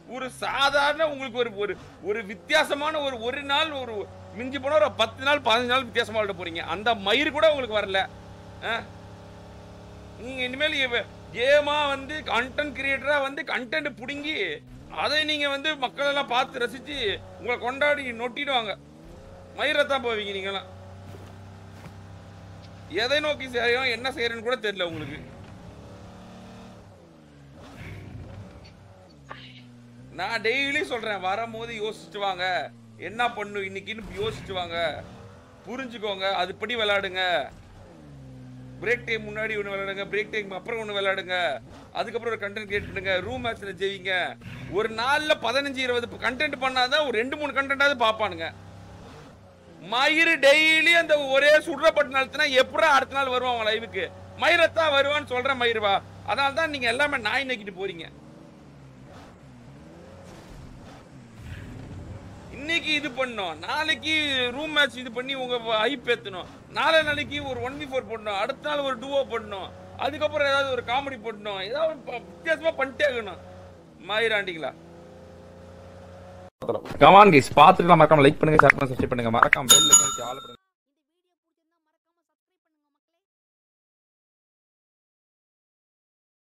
ஒரு சாதாரண உங்களுக்கு ஒரு ஒரு ஒரு வித்தியாசமான ஒரு ஒரு நாள் ஒரு மிஞ்சி போனா ஒரு பத்து நாள் பதினஞ்சு நாள் வித்தியாசமா விட போறீங்க அந்த மயிர் கூட உங்களுக்கு வரல ஆ? நீங்க இனிமேல் இவ- கேமா வந்து கண்டென்ட் கிரியேட்டரா வந்து கண்டென்ட் புடுங்கி அதை நீங்க வந்து மக்கள் எல்லாம் பார்த்து ரசிச்சு உங்களை கொண்டாடி நொட்டிடுவாங்க மயிரத்தான் போவீங்க நீங்களாம் எதை நோக்கி செய்யறோம் என்ன செய்யறேன்னு கூட தெரியல உங்களுக்கு நான் டெய்லி சொல்றேன் வரும்போது யோசிச்சுட்டு வாங்க என்ன பண்ணும் இன்னைக்குன்னு யோசிச்சுட்டு வாங்க புரிஞ்சுக்கோங்க அதுபடி விளையாடுங்க பிரேக் டைம் முன்னாடி ஒன்று விளையாடுங்க பிரேக் டைம் அப்புறம் ஒன்று விளையாடுங்க அதுக்கப்புறம் ஒரு கண்டென்ட் கிரியேட் பண்ணுங்க ரூம் மேட்ச்ல ஜெயிங்க ஒரு நாள்ல பதினஞ்சு இருபது கண்டென்ட் பண்ணாதான் ஒரு ரெண்டு மூணு கண்டென்ட்டாவது பார்ப்பானுங்க மயிறு டெய்லி அந்த ஒரே சுடுறப்பட்ட நாள்னா எப்படா அடுத்த நாள் வருவான் அவன் லைவுக்கு மயிரத்தான் வருவான்னு சொல்றேன் மயிருவா அதனால தான் நீங்க எல்லாமே நாய் நக்கிட்டு போறீங்க இன்னைக்கு இது பண்ணோம் நாளைக்கு ரூம் மேட்ச் இது பண்ணி உங்க ஹைப் ஏத்தணும் நாளை நாளைக்கு ஒரு ஒன் வி ஃபோர் போடணும் அடுத்த நாள் ஒரு டூவோ போடணும் அதுக்கப்புறம் ஏதாவது ஒரு காமெடி போடணும் ஏதாவது ஒரு ப- வித்தியாசமா பண்ணிட்டே இருக்கணும் மாயிராண்டிங்களா கமான் கைஸ் பார்த்துட்டு மறக்காம லைக் பண்ணுங்க ஷேர் பண்ணுங்க சப்ஸ்கிரைப் பண்ணுங்க மறக்காம பெல் ஐக்கான் ஆல் பண்ணுங்க